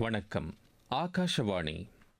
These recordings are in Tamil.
வணக்கம் ஆகாஷவாணி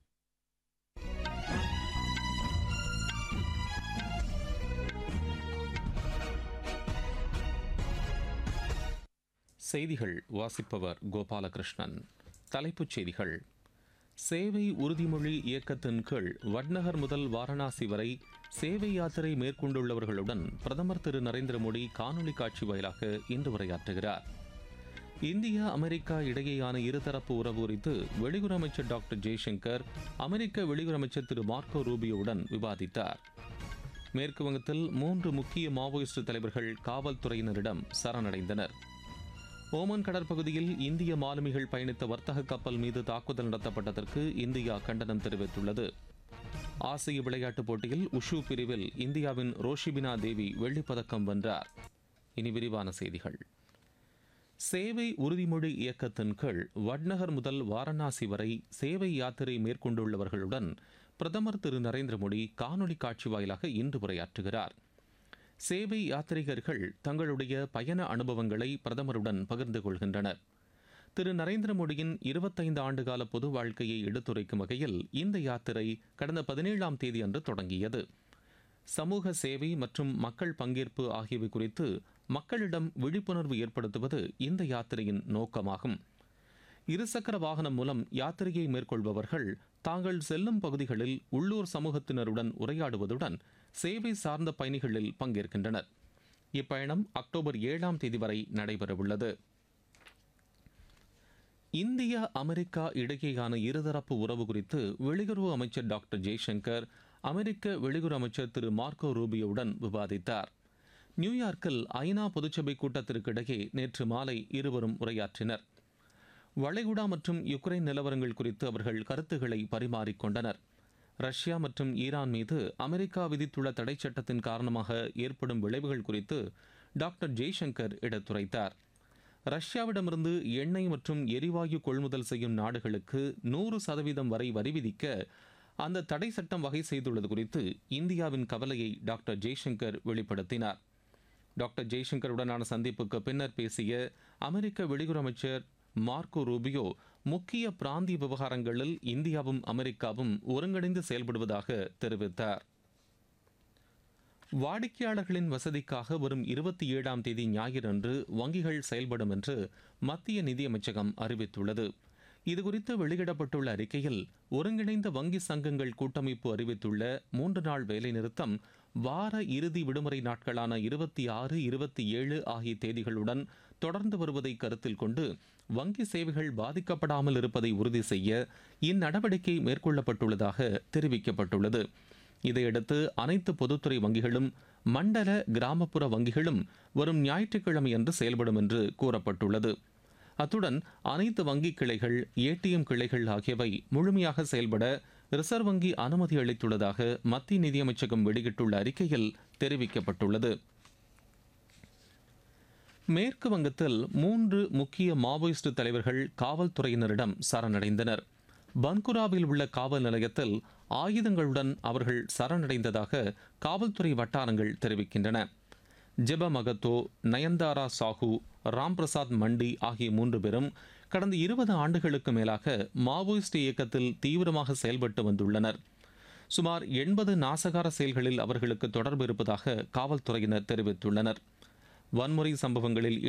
செய்திகள் வாசிப்பவர் கோபாலகிருஷ்ணன் தலைப்புச் செய்திகள் சேவை உறுதிமொழி இயக்கத்தின் கீழ் வட்நகர் முதல் வாரணாசி வரை சேவை யாத்திரை மேற்கொண்டுள்ளவர்களுடன் பிரதமர் திரு நரேந்திர மோடி காணொலி காட்சி வாயிலாக இன்று உரையாற்றுகிறார் இந்தியா அமெரிக்கா இடையேயான இருதரப்பு உறவு குறித்து வெளியுறவு அமைச்சர் டாக்டர் ஜெய்சங்கர் அமெரிக்க வெளியுறவு அமைச்சர் திரு மார்க்கோ ரூபியோவுடன் விவாதித்தார் மேற்கு வங்கத்தில் மூன்று முக்கிய மாவோயிஸ்ட் தலைவர்கள் காவல்துறையினரிடம் சரணடைந்தனர் ஓமன் கடற்பகுதியில் இந்திய மாலுமிகள் பயணித்த வர்த்தக கப்பல் மீது தாக்குதல் நடத்தப்பட்டதற்கு இந்தியா கண்டனம் தெரிவித்துள்ளது ஆசிய விளையாட்டுப் போட்டியில் உஷு பிரிவில் இந்தியாவின் ரோஷிபினா தேவி வெள்ளிப் பதக்கம் வென்றார் இனி விரிவான செய்திகள் சேவை உறுதிமொழி இயக்கத்தின் கீழ் வட்நகர் முதல் வாரணாசி வரை சேவை யாத்திரை மேற்கொண்டுள்ளவர்களுடன் பிரதமர் திரு நரேந்திர மோடி காணொலி காட்சி வாயிலாக இன்று உரையாற்றுகிறார் சேவை யாத்ரீகர்கள் தங்களுடைய பயண அனுபவங்களை பிரதமருடன் பகிர்ந்து கொள்கின்றனர் திரு நரேந்திர மோடியின் இருபத்தைந்து ஆண்டுகால பொது வாழ்க்கையை எடுத்துரைக்கும் வகையில் இந்த யாத்திரை கடந்த பதினேழாம் தேதி அன்று தொடங்கியது சமூக சேவை மற்றும் மக்கள் பங்கேற்பு ஆகியவை குறித்து மக்களிடம் விழிப்புணர்வு ஏற்படுத்துவது இந்த யாத்திரையின் நோக்கமாகும் இருசக்கர வாகனம் மூலம் யாத்திரையை மேற்கொள்பவர்கள் தாங்கள் செல்லும் பகுதிகளில் உள்ளூர் சமூகத்தினருடன் உரையாடுவதுடன் சேவை சார்ந்த பயணிகளில் பங்கேற்கின்றனர் இப்பயணம் அக்டோபர் ஏழாம் தேதி வரை நடைபெறவுள்ளது இந்தியா அமெரிக்கா இடையேயான இருதரப்பு உறவு குறித்து வெளியுறவு அமைச்சர் டாக்டர் ஜெய்சங்கர் அமெரிக்க வெளியுறவு அமைச்சர் திரு மார்க்கோ ரூபியோவுடன் விவாதித்தார் நியூயார்க்கில் ஐநா பொதுச்சபை கூட்டத்திற்கிடையே நேற்று மாலை இருவரும் உரையாற்றினர் வளைகுடா மற்றும் யுக்ரைன் நிலவரங்கள் குறித்து அவர்கள் கருத்துக்களை பரிமாறிக்கொண்டனர் ரஷ்யா மற்றும் ஈரான் மீது அமெரிக்கா விதித்துள்ள தடை சட்டத்தின் காரணமாக ஏற்படும் விளைவுகள் குறித்து டாக்டர் ஜெய்சங்கர் எடுத்துரைத்தார் ரஷ்யாவிடமிருந்து எண்ணெய் மற்றும் எரிவாயு கொள்முதல் செய்யும் நாடுகளுக்கு நூறு சதவீதம் வரை வரி விதிக்க அந்த தடை சட்டம் வகை செய்துள்ளது குறித்து இந்தியாவின் கவலையை டாக்டர் ஜெய்சங்கர் வெளிப்படுத்தினார் டாக்டர் ஜெய்சங்கருடனான சந்திப்புக்கு பின்னர் பேசிய அமெரிக்க வெளியுறவு அமைச்சர் மார்க்கோ ரூபியோ முக்கிய பிராந்திய விவகாரங்களில் இந்தியாவும் அமெரிக்காவும் ஒருங்கிணைந்து செயல்படுவதாக தெரிவித்தார் வாடிக்கையாளர்களின் வசதிக்காக வரும் இருபத்தி ஏழாம் தேதி ஞாயிறன்று வங்கிகள் செயல்படும் என்று மத்திய நிதியமைச்சகம் அறிவித்துள்ளது இதுகுறித்து வெளியிடப்பட்டுள்ள அறிக்கையில் ஒருங்கிணைந்த வங்கி சங்கங்கள் கூட்டமைப்பு அறிவித்துள்ள மூன்று நாள் வேலைநிறுத்தம் வார இறுதி விடுமுறை நாட்களான இருபத்தி ஆறு இருபத்தி ஏழு ஆகிய தேதிகளுடன் தொடர்ந்து வருவதை கருத்தில் கொண்டு வங்கி சேவைகள் பாதிக்கப்படாமல் இருப்பதை உறுதி செய்ய இந்நடவடிக்கை மேற்கொள்ளப்பட்டுள்ளதாக தெரிவிக்கப்பட்டுள்ளது இதையடுத்து அனைத்து பொதுத்துறை வங்கிகளும் மண்டல கிராமப்புற வங்கிகளும் வரும் ஞாயிற்றுக்கிழமை அன்று செயல்படும் என்று கூறப்பட்டுள்ளது அத்துடன் அனைத்து வங்கி கிளைகள் ஏடிஎம் கிளைகள் ஆகியவை முழுமையாக செயல்பட ரிசர்வ் வங்கி அனுமதி அளித்துள்ளதாக மத்திய நிதியமைச்சகம் வெளியிட்டுள்ள அறிக்கையில் தெரிவிக்கப்பட்டுள்ளது மேற்கு வங்கத்தில் மூன்று முக்கிய மாவோயிஸ்ட் தலைவர்கள் காவல்துறையினரிடம் சரணடைந்தனர் பன்குராவில் உள்ள காவல் நிலையத்தில் ஆயுதங்களுடன் அவர்கள் சரணடைந்ததாக காவல்துறை வட்டாரங்கள் தெரிவிக்கின்றன ஜெப மகத்தோ நயன்தாரா சாஹூ ராம்பிரசாத் மண்டி ஆகிய மூன்று பேரும் கடந்த இருபது ஆண்டுகளுக்கு மேலாக மாவோயிஸ்ட் இயக்கத்தில் தீவிரமாக செயல்பட்டு வந்துள்ளனர் சுமார் எண்பது நாசகார செயல்களில் அவர்களுக்கு தொடர்பு இருப்பதாக காவல்துறையினர் தெரிவித்துள்ளனர் வன்முறை சம்பவங்களில்